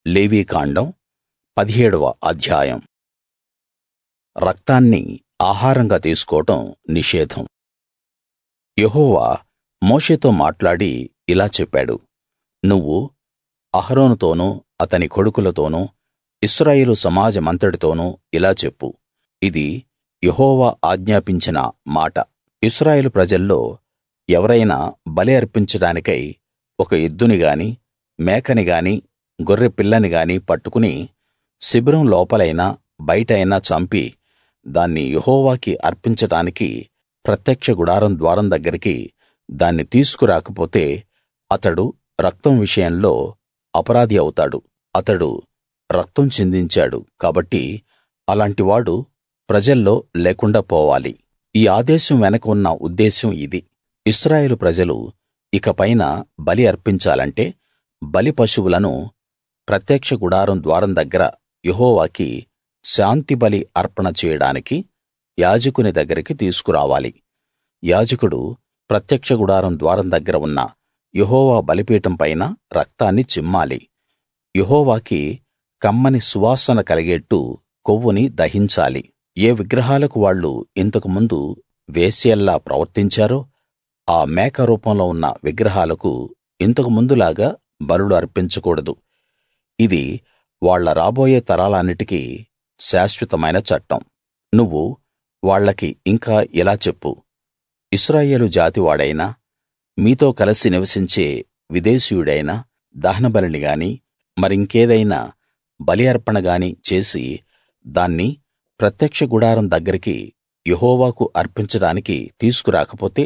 లేవీకాండం పదిహేడవ అధ్యాయం రక్తాన్ని ఆహారంగా తీసుకోవడం నిషేధం యెహోవా మోషేతో మాట్లాడి ఇలా చెప్పాడు నువ్వు అహరోనుతోనూ అతని కొడుకులతోనూ ఇశ్రాయేలు సమాజమంతటితోనూ ఇలా చెప్పు ఇది యెహోవా ఆజ్ఞాపించిన మాట ఇశ్రాయేలు ప్రజల్లో ఎవరైనా బలి అర్పించడానికై ఒక ఎద్దుని గాని మేకని గాని గొర్రెపిల్లని గాని పట్టుకుని శిబిరం లోపలైనా బయటైనా చంపి దాన్ని యెహోవాకి అర్పించడానికి ప్రత్యక్ష గుడారం ద్వారం దగ్గరికి దాన్ని తీసుకురాకపోతే అతడు రక్తం విషయంలో అపరాధి అవుతాడు అతడు రక్తం చిందించాడు కాబట్టి అలాంటివాడు ప్రజల్లో లేకుండా పోవాలి ఈ ఆదేశం వెనక ఉన్న ఉద్దేశం ఇది ఇశ్రాయేలు ప్రజలు ఇకపైన బలి అర్పించాలంటే బలి పశువులను ప్రత్యక్ష గుడారం ద్వారం దగ్గర యెహోవాకి శాంతిబలి అర్పణ చేయడానికి యాజకుని దగ్గరికి తీసుకురావాలి యాజకుడు ప్రత్యక్ష గుడారం ద్వారం దగ్గర ఉన్న యెహోవా బలిపీఠం పైన రక్తాన్ని చిమ్మాలి యెహోవాకి కమ్మని సువాసన కలిగేట్టు కొవ్వుని దహించాలి ఏ విగ్రహాలకు వాళ్ళు ఇంతకు ముందు వేశ్యల్లా ప్రవర్తించారో ఆ మేక రూపంలో ఉన్న విగ్రహాలకు ఇంతకు ముందులాగా బలులు అర్పించకూడదు ఇది వాళ్ళ రాబోయే తరాలన్నిటికీ శాశ్వతమైన చట్టం నువ్వు వాళ్ళకి ఇంకా ఇలా చెప్పు ఇశ్రాయేలు జాతివాడైనా మీతో కలసి నివసించే విదేశీయుడైనా దహనబలిని గాని మరింకేదైనా బలి అర్పణ గాని చేసి దాన్ని ప్రత్యక్ష గుడారం దగ్గరికి యెహోవాకు అర్పించడానికి తీసుకురాకపోతే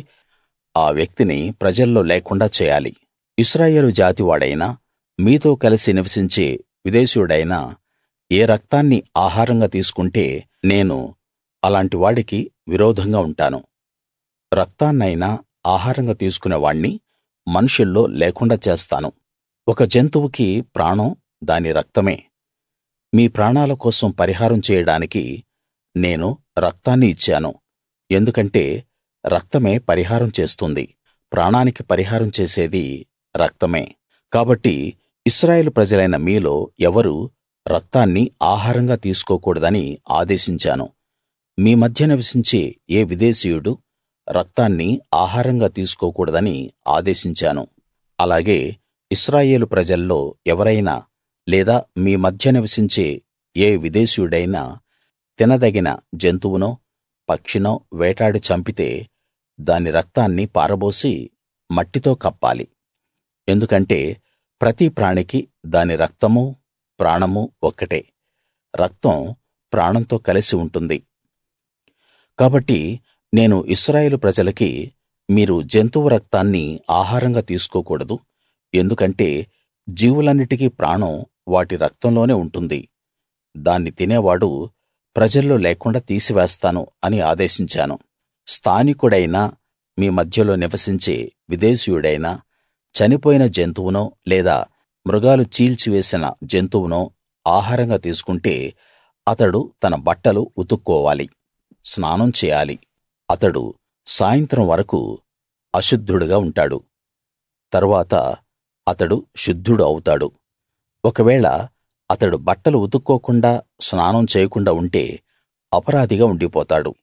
ఆ వ్యక్తిని ప్రజల్లో లేకుండా చేయాలి ఇశ్రాయేలు జాతివాడైనా మీతో కలిసి నివసించే విదేశీయుడైనా ఏ రక్తాన్ని ఆహారంగా తీసుకుంటే నేను అలాంటి వాడికి విరోధంగా ఉంటాను రక్తాన్నైనా ఆహారంగా తీసుకునే వాణ్ణి మనుషుల్లో లేకుండా చేస్తాను ఒక జంతువుకి ప్రాణం దాని రక్తమే మీ ప్రాణాల కోసం పరిహారం చేయడానికి నేను రక్తాన్ని ఇచ్చాను ఎందుకంటే రక్తమే పరిహారం చేస్తుంది ప్రాణానికి పరిహారం చేసేది రక్తమే కాబట్టి ఇశ్రాయేలు ప్రజలైన మీలో ఎవరూ రక్తాన్ని ఆహారంగా తీసుకోకూడదని ఆదేశించాను మీ మధ్య నివసించే ఏ విదేశీయుడు రక్తాన్ని ఆహారంగా తీసుకోకూడదని ఆదేశించాను అలాగే ఇశ్రాయేలు ప్రజల్లో ఎవరైనా లేదా మీ మధ్య నివసించే ఏ విదేశీయుడైనా తినదగిన జంతువునో పక్షినో వేటాడి చంపితే దాని రక్తాన్ని పారబోసి మట్టితో కప్పాలి ఎందుకంటే ప్రతి ప్రాణికి దాని రక్తమూ ప్రాణమూ ఒక్కటే రక్తం ప్రాణంతో కలిసి ఉంటుంది కాబట్టి నేను ఇశ్రాయేలు ప్రజలకి మీరు జంతువు రక్తాన్ని ఆహారంగా తీసుకోకూడదు ఎందుకంటే జీవులన్నిటికీ ప్రాణం వాటి రక్తంలోనే ఉంటుంది దాన్ని తినేవాడు ప్రజల్లో లేకుండా తీసివేస్తాను అని ఆదేశించాను స్థానికుడైనా మీ మధ్యలో నివసించే విదేశీయుడైనా చనిపోయిన జంతువునో లేదా మృగాలు చీల్చివేసిన జంతువునో ఆహారంగా తీసుకుంటే అతడు తన బట్టలు ఉతుక్కోవాలి స్నానం చేయాలి అతడు సాయంత్రం వరకు అశుద్ధుడుగా ఉంటాడు తరువాత అతడు శుద్ధుడు అవుతాడు ఒకవేళ అతడు బట్టలు ఉతుక్కోకుండా స్నానం చేయకుండా ఉంటే అపరాధిగా ఉండిపోతాడు